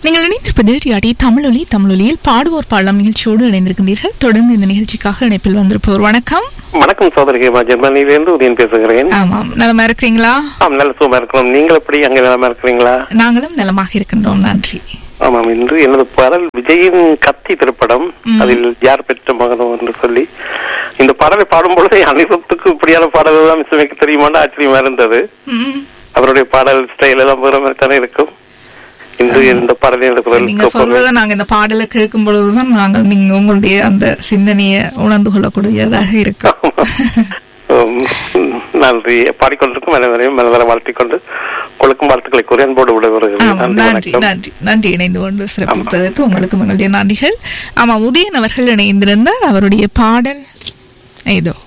நீங்கள் இணைந்திருப்பது ரியாடி தமிழொலி தமிழொலியில் பாடுவோர் பாடலாம் நிகழ்ச்சியோடு இணைந்திருக்கின்றீர்கள் தொடர்ந்து இந்த நிகழ்ச்சிக்காக இணைப்பில் வந்திருப்போர் வணக்கம் வணக்கம் சோதரி ஹேமா ஜெர்மனியிலிருந்து உதயன் பேசுகிறேன் ஆமாம் நலமா இருக்கிறீங்களா ஆம் நல்ல சுகமா இருக்கிறோம் நீங்கள் எப்படி அங்க நலமா இருக்கிறீங்களா நாங்களும் நலமாக இருக்கின்றோம் நன்றி ஆமாம் இன்று எனது பாடல் விஜயின் கத்தி திரைப்படம் அதில் யார் பெற்ற மகனோ என்று சொல்லி இந்த பாடலை பாடும் பொழுது அனிருத்துக்கு இப்படியான பாடல்கள் தான் மிஸ்ஸமைக்கு தெரியுமான்னு ஆச்சரியமா இருந்தது ம். அவருடைய பாடல் ஸ்டைல் எல்லாம் வேற மாதிரி தானே இருக்கும் இன்று இந்த பாடலை எனது சரி, நீங்க குரலுக்கு சொல்றத நாங்க இந்த பாடலை கேட்கும் பொழுதுதான் நாங்கள் நீங்க உங்களுடைய அந்த சிந்தனையை உணர்ந்து கொள்ளக்கூடியதாக இருக்கும் உம், நன்றி பாடிக்கொண்டிருக்கும் அனைவரையும் மனதர வாழ்த்திக் கொண்டு உங்களுக்கும் வாழ்த்துக்களை கூறி அன்போடு விடைபெறுகிறேன் ஆமாம் நன்றி நன்றி வணக்கம் நன்றி நன்றி இணைந்து கொண்டு சிறப்பித்ததற்கு உங்களுக்கு எங்களுடைய நன்றிகள் ஆமாம் உதயன் அவர்கள் இணைந்திருந்தார் அவருடைய பாடல் இதோ